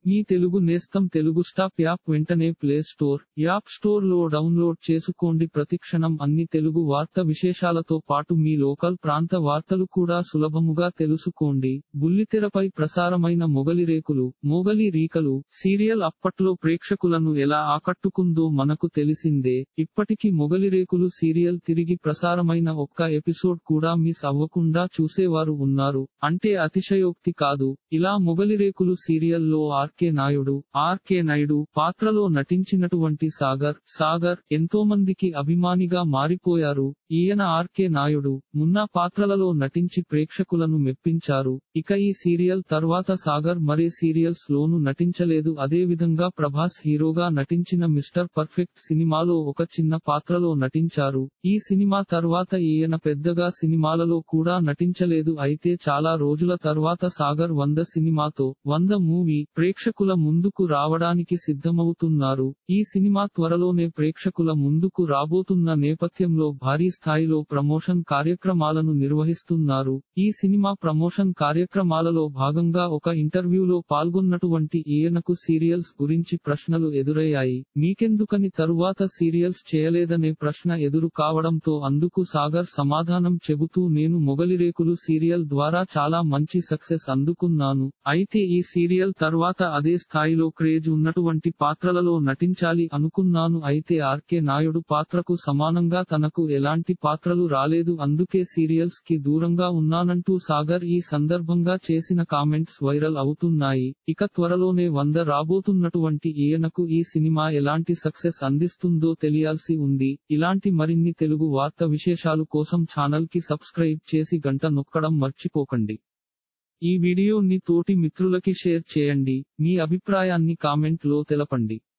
మీ తెలుగు నేస్తం Telugu stop app వెంటనే play store app store లో డౌన్లోడ్ చేసుకోండి ప్రతిక్షణం అన్ని తెలుగు వార్త విశేషాలతో పాటు మీ లోకల్ ప్రాంత వార్తలు కూడా సులభముగా తెలుసుకోండి బుల్లితెరపై ప్రసారమైన మొగలి రేకులు మొగలి రీకలు సీరియల్ అప్పట్లో ప్రేక్షకులను ఎలా ఆకట్టుకుందో మనకు తెలిసిందే ఇప్పటికి మొగలి రేకులు సీరియల్ తిరిగి ప్రసారమైన ఒక్క ఎపిసోడ్ కూడా మిస్ అవ్వకుండా చూసేవారు ఉన్నారు అంటే అతిశయోక్తి కాదు ఇలా మొగలి రేకులు సీరియల్లో ఆర్కే నాయుడు ఆర్కే నాయుడు పాత్రలో నటించినటువంటి సాగర్ సాగర్ ఎంతో మందికి అభిమానిగా మారిపోయారు ఈయన ఆర్కే నాయుడు మున్నా పాత్రలలో నటించి ప్రేక్షకులను మెప్పించారు ఇక ఈ సీరియల్ తర్వాత సాగర్ మరే సీరియల్స్ లోను నటించలేదు అదే విధంగా ప్రభాస్ హీరోగా నటించిన మిస్టర్ పర్ఫెక్ట్ సినిమాలో ఒక చిన్న పాత్రలో నటించారు ఈ సినిమా తర్వాత ఈయన పెద్దగా సినిమాలలో కూడా నటించలేదు అయితే చాలా రోజుల తర్వాత సాగర్ వంద సినిమాతో వంద మూవీ ప్రేక్షకుల ముందుకు రావడానికి సిద్ధమవుతున్నారు ఈ సినిమా త్వరలోనే ప్రేక్షకుల ముందుకు రాబోతున్న నేపథ్యంలో భారీ స్థాయిలో ప్రమోషన్ కార్యక్రమాలను నిర్వహిస్తున్నారు ఈ సినిమా ప్రమోషన్ కార్యక్రమాలలో భాగంగా ఒక ఇంటర్వ్యూలో పాల్గొన్నటువంటి ఈయనకు సీరియల్స్ గురించి ప్రశ్నలు ఎదురయ్యాయి మీకెందుకని తరువాత సీరియల్స్ చేయలేదనే ప్రశ్న ఎదురు కావడంతో అందుకు సాగర్ సమాధానం చెబుతూ నేను మొగలిరేకులు సీరియల్ ద్వారా చాలా మంచి సక్సెస్ అందుకున్నాను అయితే ఈ సీరియల్ తర్వాత అదే స్థాయిలో క్రేజ్ ఉన్నటువంటి పాత్రలలో నటించాలి అనుకున్నాను అయితే ఆర్కే నాయుడు పాత్రకు సమానంగా తనకు ఎలాంటి పాత్రలు రాలేదు అందుకే సీరియల్స్ కి దూరంగా ఉన్నానంటూ సాగర్ ఈ సందర్భంగా చేసిన కామెంట్స్ వైరల్ అవుతున్నాయి ఇక త్వరలోనే వంద రాబోతున్నటువంటి ఈయనకు ఈ సినిమా ఎలాంటి సక్సెస్ అందిస్తుందో తెలియాల్సి ఉంది ఇలాంటి మరిన్ని తెలుగు వార్త విశేషాలు కోసం ఛానల్ కి సబ్స్క్రైబ్ చేసి గంట నొక్కడం మర్చిపోకండి ఈ వీడియోని తోటి మిత్రులకి షేర్ చేయండి మీ అభిప్రాయాన్ని కామెంట్ లో తెలపండి